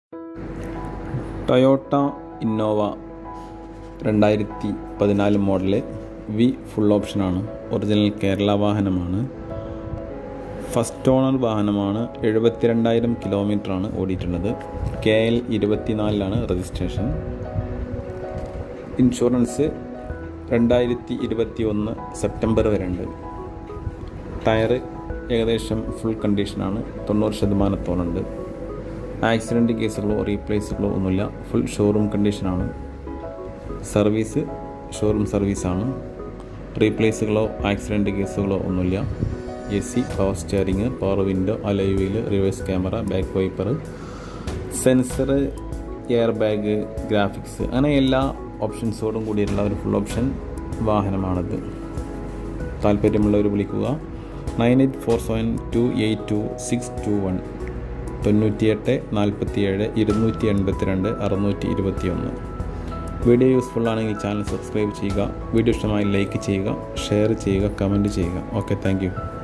Toyota Innova രണ്ടായിരത്തി പതിനാല് model V full ഓപ്ഷനാണ് ഒറിജിനൽ കേരള വാഹനമാണ് ഫസ്റ്റ് ഓണർ വാഹനമാണ് എഴുപത്തിരണ്ടായിരം കിലോമീറ്ററാണ് ഓടിയിട്ടുള്ളത് കെ എൽ ഇരുപത്തിനാലിലാണ് രജിസ്ട്രേഷൻ ഇൻഷുറൻസ് രണ്ടായിരത്തി ഇരുപത്തി ഒന്ന് സെപ്റ്റംബർ വരെ ഉണ്ട് ടയർ ഏകദേശം ഫുൾ കണ്ടീഷനാണ് തൊണ്ണൂറ് ശതമാനത്തോളുണ്ട് ആക്സിഡൻറ്റ് കേസുകളോ റീപ്ലേസുകളോ ഒന്നുമില്ല ഫുൾ ഷോറൂം കണ്ടീഷനാണ് സർവീസ് ഷോറൂം സർവീസാണ് റീപ്ലേസുകളോ ആക്സിഡൻറ്റ് കേസുകളോ ഒന്നുമില്ല A C power steering power window alloy wheel reverse camera back wiper sensor airbag graphics അങ്ങനെ എല്ലാ ഓപ്ഷൻസോടും കൂടിയിട്ടുള്ള ഒരു ഫുൾ ഓപ്ഷൻ വാഹനമാണിത് താല്പര്യമുള്ളവർ വിളിക്കുക nine eight four seven two eight two six two one തൊണ്ണൂറ്റിയെട്ട് നാൽപ്പത്തിയേഴ് ഇരുന്നൂറ്റി എൺപത്തിരണ്ട് അറുന്നൂറ്റി ഇരുപത്തി ഒന്ന് വീഡിയോ യൂസ്ഫുൾ ആണെങ്കിൽ ചാനൽ സബ്സ്ക്രൈബ് ചെയ്യുക വീഡിയോ ഇഷ്ടമായി ലൈക്ക് ചെയ്യുക ഷെയർ ചെയ്യുക കമൻറ്റ് ചെയ്യുക ഓക്കെ താങ്ക്